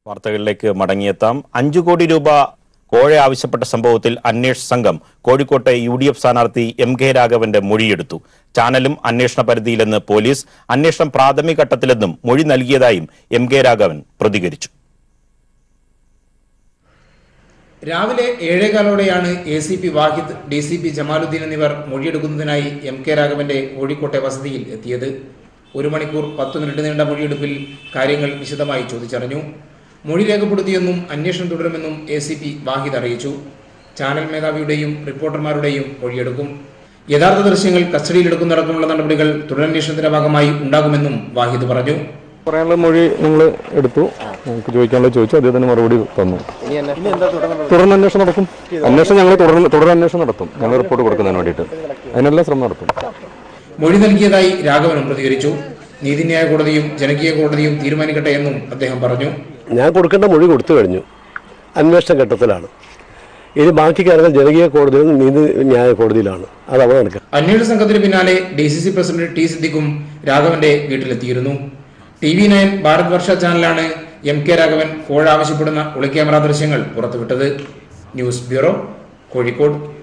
വാർത്തകളിലേക്ക് മടങ്ങിയെത്താം അഞ്ചു കോടി രൂപ കോഴ ആവശ്യപ്പെട്ട സംഭവത്തിൽ അന്വേഷണ സംഘം കോഴിക്കോട്ടെ യു ഡി എഫ് സ്ഥാനാർത്ഥി എം കെ രാഘവന്റെ മൊഴിയെടുത്തു ചാനലും അന്വേഷണ പരിധിയിലെന്ന് പോലീസ് അന്വേഷണം പ്രാഥമിക ഘട്ടത്തിലെന്നും മൊഴി നൽകിയതായും എം കെ രാഘവൻ പ്രതികരിച്ചു രാവിലെ ഏഴേകാലോടെയാണ് A C P Vahid D C P Jamaluddin എന്നിവർ മൊഴിയെടുക്കുന്നതിനായി എം കെ രാഘവന്റെ കോഴിക്കോട്ടെ വസതിയിൽ എത്തിയത് ഒരു മണിക്കൂർ പത്ത് മിനിറ്റ് നീണ്ട മൊഴിയെടുപ്പിൽ കാര്യങ്ങൾ വിശദമായി ചോദിച്ചറിഞ്ഞു മൊഴി രേഖപ്പെടുത്തിയെന്നും അന്വേഷണം തുടരുമെന്നും എ സി പി വാഹിദ് അറിയിച്ചു ചാനൽ മേധാവിയുടെയും റിപ്പോർട്ടർമാരുടെയും മൊഴിയെടുക്കും യഥാർത്ഥ ദൃശ്യങ്ങൾ കസ്റ്റഡിയിലെടുക്കുന്നതടക്കമുള്ള നടപടികൾ തുടരന്വേഷണത്തിന്റെ ഭാഗമായി ഉണ്ടാകുമെന്നും വാഹിദ് പറഞ്ഞു പറയാനുള്ള മൊഴി ഞങ്ങൾ എടുത്തു നമുക്ക് ചോദിക്കാനുള്ളത് ചോദിച്ചു അദ്ദേഹത്തിന് മറുപടി തന്നു തുടർന്ന് അന്വേഷണം നടക്കും അന്വേഷണം ഞങ്ങൾ തുടർന്ന് തുടരന്വേഷണം നടത്തും ഞങ്ങൾ റിപ്പോർട്ട് കൊടുക്കുന്നതിന് വേണ്ടിയിട്ട് അതിനെല്ലാം ശ്രമം നടത്തും മൊഴി നൽകിയതായി രാഘവനും പ്രതികരിച്ചു നീതിന്യായ കോടതിയും ജനകീയ കോടതിയും തീരുമാനിക്കട്ടെ എന്നും അദ്ദേഹം പറഞ്ഞു ഞാൻ കൊടുക്കേണ്ട മൊഴി കൊടുത്തു കഴിഞ്ഞു അന്വേഷണ ഘട്ടത്തിലാണ് ഇനി ബാക്കി കാര്യങ്ങൾ ജനകീയ കോടതിയിലും നീതി ന്യായ കോടതിയിലാണ് അത് അവിടെ നടക്കുക അന്വേഷണ സംഘത്തിന് പിന്നാലെ D C C president T സിദ്ദിഖും രാഘവന്റെ വീട്ടിലെത്തിയിരുന്നു T V nine Bharat Varsha ചാനലാണ് എം കെ രാഘവൻ കോഴ ആവശ്യപ്പെടുന്ന ഒളിക്യാമറ ദൃശ്യങ്ങൾ പുറത്തുവിട്ടത് ന്യൂസ് ബ്യൂറോ കോഴിക്കോട്